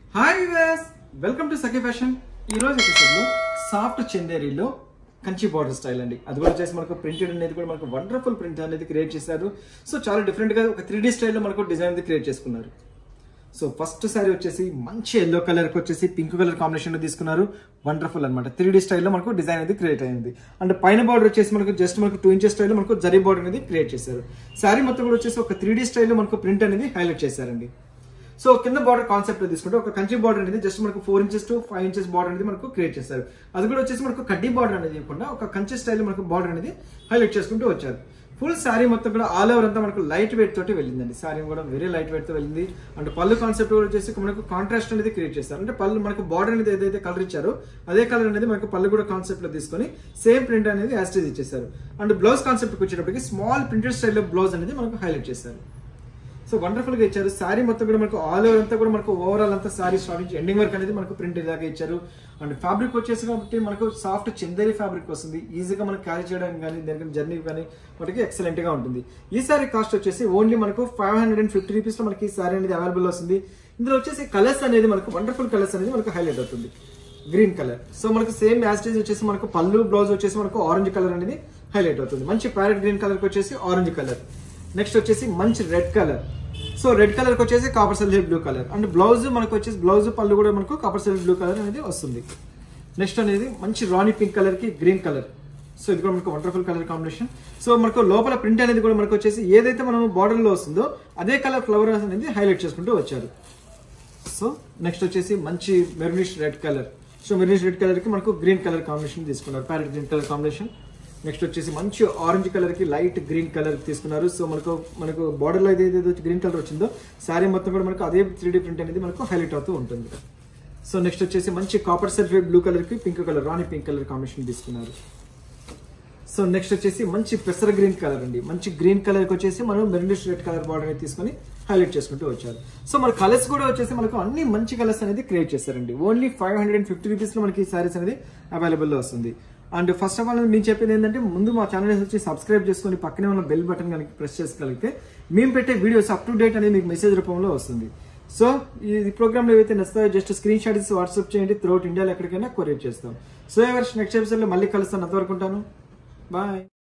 hi viewers welcome to Sakhi fashion ఈ రోజు ఎపిసోడ్లో సాఫ్ట్ చందేరీలో కంచి బార్డర్ స్టైల్ అండి అది కూడా వచ్చేసి మనకు ప్రింటెడ్ అనేది కూడా మనకు వండర్ఫుల్ ప్రింట్ అనేది క్రియేట్ చేశారు సో చాలా డిఫరెంట్ గా ఒక త్రీ డీ స్టైల్లో మనకు డిజైన్ అనేది క్రియేట్ చేసుకున్నారు సో ఫస్ట్ సారీ వచ్చేసి మంచి ఎల్లో కలర్ కి వచ్చేసి పింక్ కలర్ కాంబినేషన్ లో తీసుకున్నారు వండర్ఫుల్ అనమాట త్రీ డీ స్టైల్లో మనకు డిజైన్ అనేది క్రియేట్ అయింది అండ్ పైన బార్డర్ వచ్చేసి మనకు జస్ట్ మనకు టూ ఇంచెస్ స్టైల్లో మనకు జరీ బార్డర్ అనేది క్రియేట్ చేశారు సారీ మొత్తం కూడా వచ్చేసి ఒక త్రీ డీ స్టైల్లో మనకు ప్రింట్ అనేది హైలైట్ చేశారండి సో కింద బార్డర్ కాన్సెప్ట్ తీసుకుంటే ఒక కంచి బార్డర్ అనేది జస్ట్ మనకు four inches to five inches border అనేది మనకు క్రియేట్ చేశారు అది కూడా వచ్చేసి మనకు కడ్డీ బార్డర్ అనేది ఇవ్వకుండా ఒక కంచి స్టైల్ మనకు బార్డర్ అనేది హైలైట్ చేసుకుంటూ వచ్చారు ఫుల్ శారీ మొత్తం కూడా ఆల్ ఓవర్ అంతా మనకు లైట్ వెయిట్ తోటి వెళ్ళిందండి శారీ కూడా వెరీ లైట్ వెయిట్ తో వెళ్ళింది అండ్ పళ్ళు కాన్సెప్ట్ కూడా వచ్చేసి మనకు కాంట్రాస్ట్ అనేది క్రియేట్ చేస్తారు అంటే పళ్ళు మనకు బార్డర్ అనేది ఏదైతే కలర్ ఇచ్చారో అదే కలర్ అనేది మనకు పళ్ళు కూడా కాన్సెప్ట్ లో తీసుకొని సేమ్ ప్రింట్ అనేది యాస్టేజ్ ఇచ్చేసారు అండ్ బ్లౌజ్ కాన్సెప్ట్ వచ్చేటప్పటికి స్మాల్ ప్రింటెడ్ స్టైల్లో బ్లౌజ్ అనేది మనకు హైలైట్ చేశారు సో వండర్ఫుల్ గా ఇచ్చారు శారీ మొత్తం కూడా మనకు ఆల్ ఓవర్ అంతా కూడా మనకు ఓవరాల్ అంతా శారీ స్టార్ట్ నుంచి ఎండింగ్ వరకు అనేది మనకు ప్రింట్ ఇలాగే ఇచ్చారు అండ్ ఫ్యాబ్రిక్ వచ్చేసి కాబట్టి మనకు సాఫ్ట్ చందేరి ఫ్యాబ్రిక్ వస్తుంది ఈజీగా మనకు క్యారీ చేయడానికి కానీ దానికి జర్నీ కానీ మనకి ఎక్సలెంట్ గా ఉంటుంది ఈ సారీ కాస్ట్ వచ్చేసి ఓన్లీ మనకు five hundred and fifty rupees లో మనకి ఈ సారీ అనేది అవైలబుల్ వస్తుంది ఇందులో వచ్చేసి కలర్స్ అనేది మనకు వండర్ఫుల్ కలర్స్ అనేది మనకు హైలైట్ అవుతుంది గ్రీన్ కలర్ సో మనకు సేమ్ యాస్టేజ్ వచ్చేసి మనకు పళ్ళు బ్లౌజ్ వచ్చేసి మనకు ఆరెంజ్ కలర్ అనేది హైలైట్ అవుతుంది మంచి ప్యారెట్ గ్రీన్ కలర్ వచ్చేసి ఆరెంజ్ కలర్ నెక్స్ట్ వచ్చేసి మంచి red colour so red colour కి వచ్చేసి copper silver blue colour and blouse మనకు వచ్చేసి బ్లౌజ్ పళ్ళు కూడా మనకు కాపర్ సిల్వర్ బ్లూ కలర్ అనేది వస్తుంది నెక్స్ట్ అనేది మంచి రాణి పింక్ కలర్ కి గ్రీన్ కలర్ సో ఇది కూడా మనకు వండర్ఫుల్ కలర్ కాంబినేషన్ సో మనకు లోపల ప్రింట్ అనేది కూడా మనకు వచ్చేసి ఏదైతే మనం బార్డర్ లో వస్తుందో అదే కలర్ ఫ్లవర్ అనేది హైలైట్ చేసుకుంటూ వచ్చారు సో నెక్స్ట్ వచ్చేసి మంచి maroonish red colour so maroonish red colour కి మనకు గ్రీన్ కలర్ కాంబినేషన్ తీసుకున్నారు parrot green colour combination next వచ్చేసి మంచి ఆరెంజ్ కలర్ కి లైట్ గ్రీన్ కలర్ తీసుకున్నారు సో మనకు మనకు బార్డర్ లో ఏదైతే గ్రీన్ కలర్ వచ్చిందో శారీ మొత్తం కూడా మనకు అదే త్రీ ప్రింట్ అనేది మనకు హైలైట్ అవుతూ ఉంటుంది సో నెక్స్ట్ వచ్చేసి మంచి కాపర్ సల్ఫేట్ బ్లూ కలర్ కి pink colour rani pink colour combination తీసుకున్నారు సో నెక్స్ట్ వచ్చేసి మంచి పెసర గ్రీన్ కలర్ అండి మంచి గ్రీన్ కలర్ కి వచ్చేసి మనం మెరూనిష్ రెడ్ కలర్ బార్డర్ అనేది తీసుకొని హైలైట్ చేసుకుంటూ వచ్చారు సో మన కలర్స్ కూడా వచ్చేసి మనకు అన్ని మంచి కలర్స్ అనేది క్రియేట్ చేశారండి only five hundred and fifty rupees లో మనకి ఈ సారీస్ అనేది అవైలబుల్ లో వస్తుంది అండ్ ఫస్ట్ ఆఫ్ ఆల్ నేను చెప్పేది ఏంటంటే ముందు మా ఛానల్ వచ్చి సబ్స్క్రైబ్ చేసుకొని పక్కనే ఉన్న బెల్ బటన్ కనుక ప్రెస్ చేసుకోగలిగితే మేము పెట్టే వీడియోస్ అప్ టు డేట్ అనేది మీకు మెసేజ్ రూపంలో వస్తుంది సో ఈ ప్రోగ్రామ్ లో ఏవైతే నచ్చుతాయో జస్ట్ స్క్రీన్ షాట్ ఇచ్చి వాట్సాప్ చేయండి త్రూఅవుట్ ఇండియాలో ఎక్కడికైనా కొరియర్ చేస్తాం సో ఎవరు నెక్స్ట్ ఎపిసోడ్ లో మళ్ళీ కలుస్తాను అంతవరకు ఉంటాను బాయ్